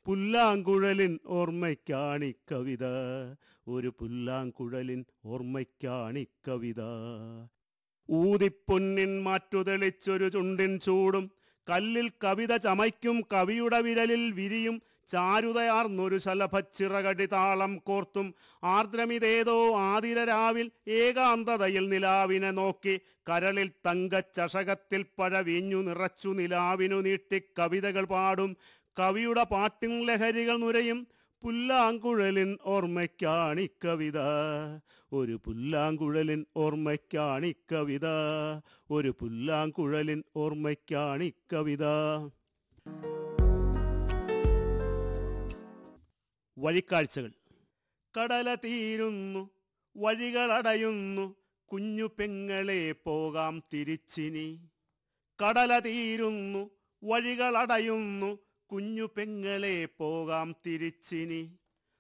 പുല്ലാങ്കുഴലിൻ ഓർമ്മയ്ക്കാണി കവിത ഒരു പുല്ലാങ്കുഴലിൻ ഓർമ്മയ്ക്കാണി കവിത ഊതിപ്പൊന്നിൻ മാറ്റുതെളിച്ചൊരു ചുണ്ടിൻ ചൂടും കല്ലിൽ കവിത ചമയ്ക്കും കവിയുടെ വിരലിൽ വിരിയും ചാരുതയാർന്നൊരു ശലഭച്ചിറകടി താളം കോർത്തും ആർദ്രമിതേതോ ആതിര രാവിൽ ഏകാന്തതയിൽ നിലാവിനെ നോക്കി കരളിൽ തങ്കച്ചഷകത്തിൽ പഴവീഞ്ഞു നിറച്ചു നിലാവിനു നീട്ടി കവിതകൾ പാടും കവിയുടെ പാട്ടിൻ ലഹരികൾ നുരയും പുല്ലാങ്കുഴലിൻ ഓർമ്മയ്ക്കാണി കവിത ഒരു പുല്ലാങ്കുഴലിൻ ഓർമ്മയ്ക്കാണി കവിത ഒരു പുല്ലാങ്കുഴലിൻ ഓർമ്മയ്ക്കാണി കവിത വഴിക്കാഴ്ചകൾ കടല തീരുന്നു വഴികളടയുന്നു കുഞ്ഞു പെങ്ങളെ പോകാം തിരിച്ചിനി കടല തീരുന്നു വഴികളടയുന്നു കുഞ്ഞു പെങ്ങളെ പോകാം തിരിച്ചിനി